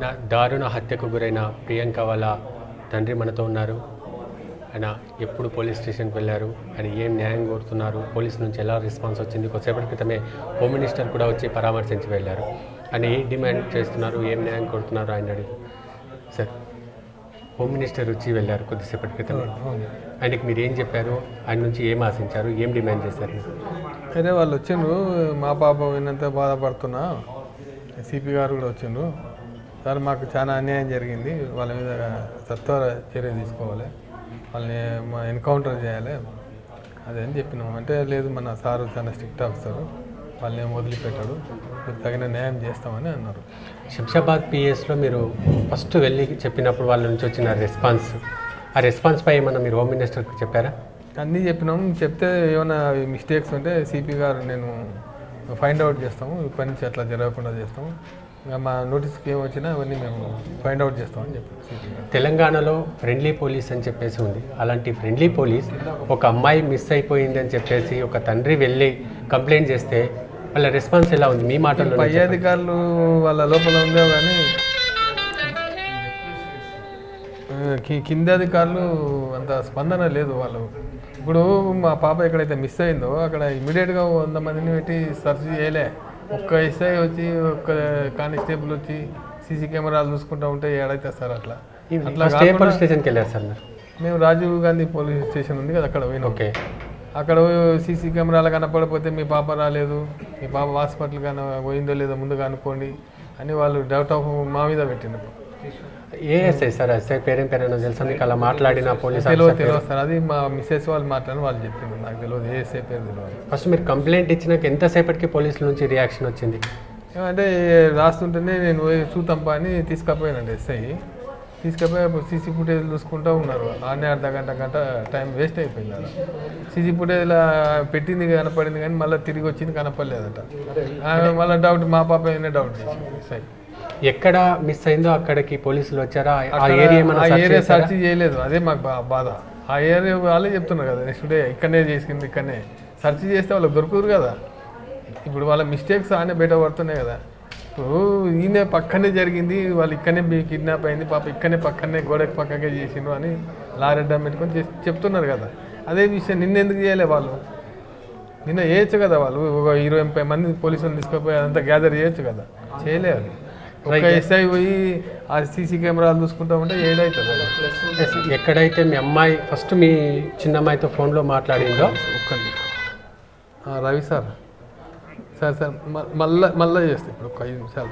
ఆయన దారుణ హత్యకు గురైన ప్రియాంక వాళ్ళ తండ్రి మనతో ఉన్నారు ఆయన ఎప్పుడు పోలీస్ స్టేషన్కి వెళ్ళారు ఆయన ఏం న్యాయం కోరుతున్నారు పోలీస్ నుంచి ఎలా రెస్పాన్స్ వచ్చింది కొద్దిసేపటి క్రితమే హోమ్ మినిస్టర్ కూడా వచ్చి పరామర్శించి వెళ్ళారు ఆయన ఏ డిమాండ్ చేస్తున్నారు ఏం న్యాయం కోరుతున్నారు ఆయన అడిగి సార్ హోమ్ మినిస్టర్ వచ్చి వెళ్ళారు కొద్దిసేపటి క్రితమే ఆయనకి మీరు ఏం చెప్పారు ఆయన నుంచి ఏం ఆశించారు ఏం డిమాండ్ చేశారు సరే వాళ్ళు వచ్చిండ్రు మా పాప విన్నంత బాధపడుతున్నా సిపి గారు కూడా వచ్చిండ్రు సార్ మాకు చాలా అన్యాయం జరిగింది వాళ్ళ మీద సత్వర చర్య తీసుకోవాలి వాళ్ళని మా ఎన్కౌంటర్ చేయాలి అదే అని చెప్పినాం అంటే లేదు మన సారు చాలా స్ట్రిక్ట్ ఆఫీసర్ వాళ్ళని ఏం వదిలిపెట్టాడు మీరు తగిన న్యాయం చేస్తామని అన్నారు శంషాబాద్ పిఎస్లో మీరు ఫస్ట్ వెళ్ళి చెప్పినప్పుడు వాళ్ళ నుంచి వచ్చిన రెస్పాన్స్ ఆ రెస్పాన్స్ పై ఏమన్నా మీరు హోమ్ మినిస్టర్కి చెప్పారా అన్నీ చెప్పినాం చెప్తే ఏమైనా మిస్టేక్స్ ఉంటే సిపి గారు నేను ఫైండ్ అవుట్ చేస్తాము ఇప్పటి నుంచి అట్లా జరగకుండా చేస్తాము ఇంకా మా నోటీస్కి ఏం వచ్చినా అవన్నీ మేము ఫైండ్ అవుట్ చేస్తామని చెప్పారు సిపి గారు తెలంగాణలో ఫ్రెండ్లీ పోలీస్ అని చెప్పేసి ఉంది అలాంటి ఫ్రెండ్లీ పోలీస్ ఒక అమ్మాయి మిస్ అయిపోయింది అని చెప్పేసి ఒక తండ్రి వెళ్ళి కంప్లైంట్ చేస్తే వాళ్ళ రెస్పాన్స్ ఎలా ఉంది మీ మాటల్లో పై అధికారులు వాళ్ళ లోపల ఉందో కానీ ఆ, కి- కింది అధికారులు అంత స్పందన లేదు వాళ్ళు ఇప్పుడు మా పాప ఎక్కడైతే మిస్ అయిందో అక్కడ ఇమీడియట్గా వంద మందిని పెట్టి సెర్చ్ చేయలే ఒక్క ఎస్ఐ వచ్చి ఒక్క కానిస్టేబుల్ వచ్చి సీసీ కెమెరాలు చూసుకుంటూ ఉంటే ఏడైతే సార్ అట్లా అట్లా ఫస్ట్ ఏ కాకుండా పోలీస్ స్టేషన్కి వెళ్ళారు సార్ మీరు మేము రాజీవ్ గాంధీ పోలీస్ స్టేషన్ ఉంది కదా అక్కడ పోయినాం ఓకే అక్కడ సీసీ కెమెరాలు కనపడకపోతే మీ పాప రాలేదు మీ పాప హాస్పిటల్ కన పోయిందో లేదో ముందుగా అనుకోండి అని వాళ్ళు డౌట్ ఆఫ్ మా మీద పెట్టిండ్రు ఏ ఎస్ఐ సార్ ఎస్ఐ పేరేం పేరైనా తెలుసా మీకు అలా మాట్లాడిన పోలీస్ తెలియదు తెలియదు సార్ అది మా మిస్సెస్ వాళ్ళు మాట్లాడి వాళ్ళు చెప్పిండ్రు నాకు తెలియదు ఏ ఎస్ఐ పేరు తెలియదు ఫస్ట్ మీరు కంప్లైంట్ ఇచ్చినాక ఎంతసేపటికి పోలీసుల నుంచి రియాక్షన్ వచ్చింది ఏమంటే రాస్తుంటేనే నేను పోయి చూతంపా అని తీసుకపోయానండి ఎస్ఐ తీసుకపోయి అప్పుడు సీసీ ఫుటేజ్ చూసుకుంటూ ఉన్నారు ఆనే అర్ధ గంట గంట టైం వేస్ట్ అయిపోయింది అలా సీసీ ఫుటేజ్లో పెట్టింది కనపడింది కానీ మళ్ళీ తిరిగి వచ్చింది కనపడలేదట ఆమె మళ్ళీ డౌట్ మా పాప అయినా డౌట్ చేసింది ఎస్ఐ ఎక్కడ మిస్ అయిందో అక్కడికి పోలీసులు వచ్చారా ఆ ఏరియా ఏమైనా ఆ search ఏరియా చేశారా? సెర్చ్ చేయలేదు అదే మాకు బా- బాధ ఆ ఏరియా వాళ్ళే చెప్తున్నారు కదా నెక్స్ట్ డే ఇక్కడనే చేసుకుంది ఇక్కడనే సెర్చ్ చేస్తే వాళ్ళకి దొరకదు కదా ఇప్పుడు వాళ్ళ మిస్టేక్స్ ఆనే బయట పడుతున్నాయి కదా ఇప్పుడు ఈయన పక్కనే జరిగింది వాళ్ళు ఇక్కడనే కిడ్నాప్ అయింది పాప ఇక్కడనే పక్కనే గోడకి పక్కకే చేసిండ్రు అని లారెడ్డా పెట్టుకొని చేసి చెప్తున్నారు కదా అదే విషయం నిన్న ఎందుకు చేయలే వాళ్ళు నిన్న చేయొచ్చు కదా వాళ్ళు ఒక ఇరవై ముప్పై మంది పోలీసులు తీసుకుపోయి అదంతా గ్యాదర్ చేయొచ్చు కదా చేయలే అది ఒక ఎస్ఐ పోయి ఆ సీసీ కెమెరాలు చూసుకుంటా ఉంటే ఏడవుతుంది అది Yes, ఎక్కడైతే మీ అమ్మాయి ఫస్ట్ మీ చిన్న అమ్మాయితో ఫోన్లో మాట్లాడిందో ఒక్క నిమిషం. ఆ, రవి సార్ సార్ సార్ మ- మళ్ళా మళ్ళా చేస్తే ఇప్పుడు ఒక ఐదు నిమిషాలు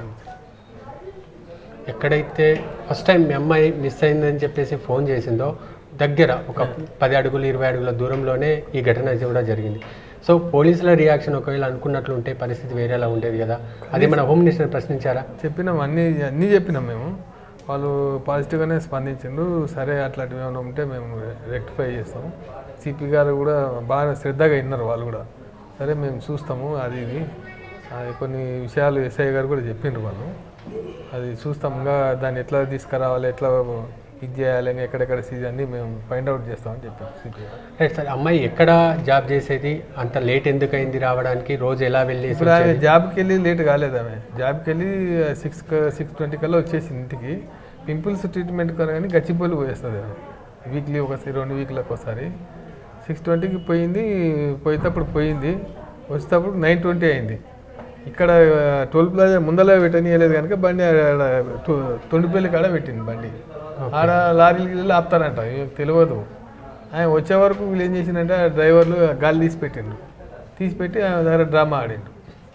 ఎక్కడైతే ఫస్ట్ టైం మీ అమ్మాయి మిస్ అయిందని చెప్పేసి ఫోన్ చేసిందో దగ్గర ఒక పది అడుగులు ఇరవై అడుగుల దూరంలోనే ఈ ఘటన అయితే కూడా జరిగింది సో పోలీసుల రియాక్షన్ ఒకవేళ అనుకున్నట్లు ఉంటే పరిస్థితి వేరేలా ఉండేది కదా అది మన హోమ్ మినిస్టర్ ప్రశ్నించారా చెప్పినాం అన్నీ అన్నీ చెప్పినాం మేము వాళ్ళు పాజిటివ్గానే స్పందించిండ్రు సరే అట్లాంటివి ఏమైనా ఉంటే మేము రెక్టిఫై చేస్తాము సిపి గారు కూడా బాగా శ్రద్ధగా విన్నారు వాళ్ళు కూడా సరే మేము చూస్తాము అది ఇది అది కొన్ని విషయాలు ఎస్ఐ గారు కూడా చెప్పిండ్రు వాళ్ళు అది చూస్తాం ఇంకా దాన్ని ఎట్లా తీసుకురావాలి ఎట్లా ఇది చేయాలి ఇంకా ఎక్కడెక్కడ సీజ్ అన్ని మేము ఫైండ్ అవుట్ చేస్తామని చెప్పాం సిపి గారు రైట్ సార్ అమ్మాయి ఎక్కడ జాబ్ చేసేది అంత లేట్ ఎందుకు అయింది రావడానికి రోజు ఎలా వెళ్ళేసి ఇప్పుడు ఆమె జాబ్కి వెళ్ళి లేట్ కాలేదు ఆమె జాబ్కి వెళ్ళి సిక్స్ సిక్స్ ట్వంటీ కల్లా వచ్చేసింది ఇంటికి పింపుల్స్ ట్రీట్మెంట్ కానీ గచ్చిపోలి పోయేస్తుంది ఆమె వీక్లీ ఒకసారి రెండు వీక్లకు ఒకసారి సిక్స్ ట్వంటీకి పోయింది పోయేటప్పుడు పోయింది వచ్చేటప్పుడు నైన్ ట్వంటీ అయింది ఇక్కడ టోల్ ప్లాజా ముందర పెట్టనీయలేదు కనుక బండి ఆడ టు- తొండిపల్లి కాడ పెట్టింది బండి ఆడ లారీలకి వెళ్ళి ఆపుతారంట ఇవి తెలియదు ఆయన వచ్చే వరకు వీళ్ళు ఏం చేసిందంటే ఆ డ్రైవర్లు గాలి తీసి పెట్టిండు తీసి పెట్టి ఆయన దగ్గర డ్రామా ఆడిండు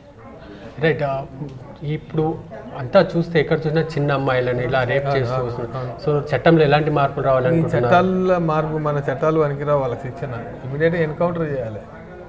రైట్ ఆ, ఇప్పుడు అంతా చూస్తే ఎక్కడ చూసినా చిన్న అమ్మాయిలను ఇలా రేప్ చేస్తూ వస్తున్నారు. సో చట్టంలో ఎలాంటి మార్పులు ఈ రావాలనుకుంటున్నారు చట్టాల మార్పు మన చట్టాలు వనికిరావు వాళ్ళకి శిక్షణ ఇమీడియట్గా ఎన్కౌంటర్ చేయాలి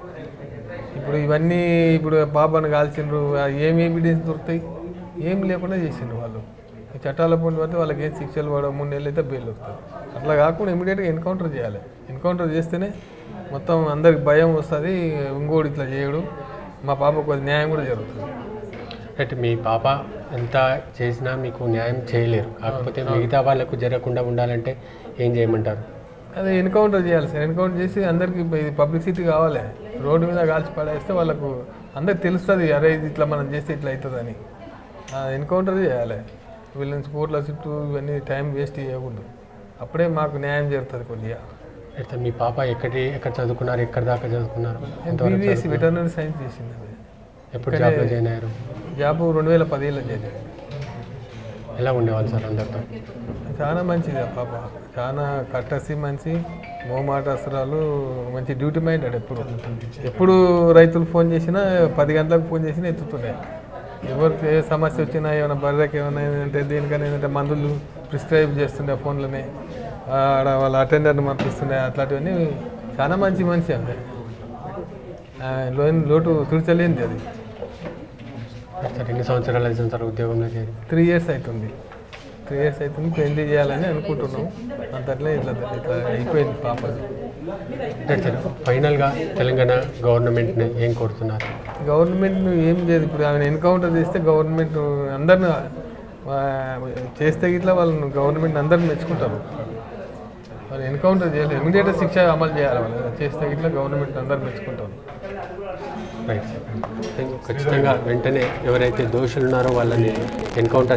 ఇప్పుడు ఇవన్నీ ఇప్పుడు పాపను కాల్చిండ్రు ఆ ఏం ఎవిడెన్స్ దొరుకుతాయి ఏం లేకుండా చేసిండ్రు వాళ్ళు ఈ చట్టాల పొంది పడితే వాళ్ళకి ఏం శిక్షలు పడవు మూడు నెలలు అయితే బెయిల్ వస్తుంది అట్లా కాకుండా ఇమీడియట్గా ఎన్కౌంటర్ చేయాలి ఎన్కౌంటర్ చేస్తేనే మొత్తం అందరికి భయం వస్తుంది ఇంకోటి ఇట్లా చేయడు మా పాపకు అది న్యాయం కూడా జరుగుతుంది రైట్ మీ పాప ఎంత చేసినా మీకు న్యాయం చేయలేరు కాకపోతే మిగతా వాళ్ళకు జరగకుండా ఉండాలంటే ఏం చేయమంటారు అదే ఎన్కౌంటర్ చేయాలి సార్ ఎన్కౌంటర్ చేసి అందరికి ఇది పబ్లిసిటీ కావాలి రోడ్డు మీద కాల్చి పడేస్తే వాళ్ళకు అందరికి తెలుస్తుంది అరే ఇది ఇట్లా మనం చేస్తే ఇట్లా అవుతుందని ఎన్కౌంటర్ చేయాలి వీళ్ళని కోర్టుల చుట్టూ ఇవన్నీ టైం వేస్ట్ చేయకూడదు అప్పుడే మాకు న్యాయం జరుగుతుంది కొద్దిగా అయితే మీ పాప ఎక్కడి ఎక్కడ చదువుకున్నారు ఎక్కడి దాకా చదువుకున్నారు ఎంతవరకు బీబీఎస్సీ చదువుకున్నారు? వెటర్నరీ సైన్స్ చేసింది అది ఎప్పుడు జాబ్లో జాయిన్ అయ్యారు జాబ్ రెండు వేల పదిహేనులో చేసింది ఎలా ఉండేవాళ్ళు సార్ అందరితో చాలా మంచిది ఆ పాప చాలా కట్టసి మంచి మోమాట అసరాలు మంచి డ్యూటీ మైండెడ్ ఎప్పుడు ఎప్పుడు రైతులు ఫోన్ చేసినా పది గంటలకు ఫోన్ చేసినా ఎత్తుతున్నాయి ఎవరికి ఏ సమస్య వచ్చినా ఏమైనా బర్రెకి ఏమైనా ఏంటంటే దేనికైనా ఏంటంటే మందులు ప్రిస్క్రైబ్ చేస్తుండే ఫోన్లోనే ఆడ వాళ్ళ అటెండర్ని పంపిస్తుండే అట్లాంటివన్నీ చాలా మంచి మనిషి అంతే ఆ, లోన్ లోటు తీర్చలేనిది అది సార్ ఎన్ని సంవత్సరాలు అయితే సార్ ఉద్యోగంలో చేరి త్రీ ఇయర్స్ అవుతుంది త్రీ ఇయర్స్ అవుతుంది పెళ్లి చేయాలని అనుకుంటున్నాం అంతట్లే ఇట్లా ఇట్లా అయిపోయింది పాపది అంటే సార్ ఫైనల్గా తెలంగాణ గవర్నమెంట్ని ఏం కోరుతున్నారు గవర్నమెంట్ ఏం చేయదు ఇప్పుడు ఆమెను ఎన్కౌంటర్ చేస్తే గవర్నమెంట్ అందరిని ఆ, చేస్తే ఇట్లా వాళ్ళని గవర్నమెంట్ అందరిని మెచ్చుకుంటారు వాళ్ళు ఎన్కౌంటర్ చేయాలి ఇమీడియట్ శిక్ష అమలు చేయాలి వాళ్ళు చేస్తే ఇట్లా గవర్నమెంట్ అందరు మెచ్చుకుంటారు రైట్ సార్ ఖచ్చితంగా వెంటనే ఎవరైతే దోషులు ఉన్నారో వాళ్ళని ఎన్కౌంటర్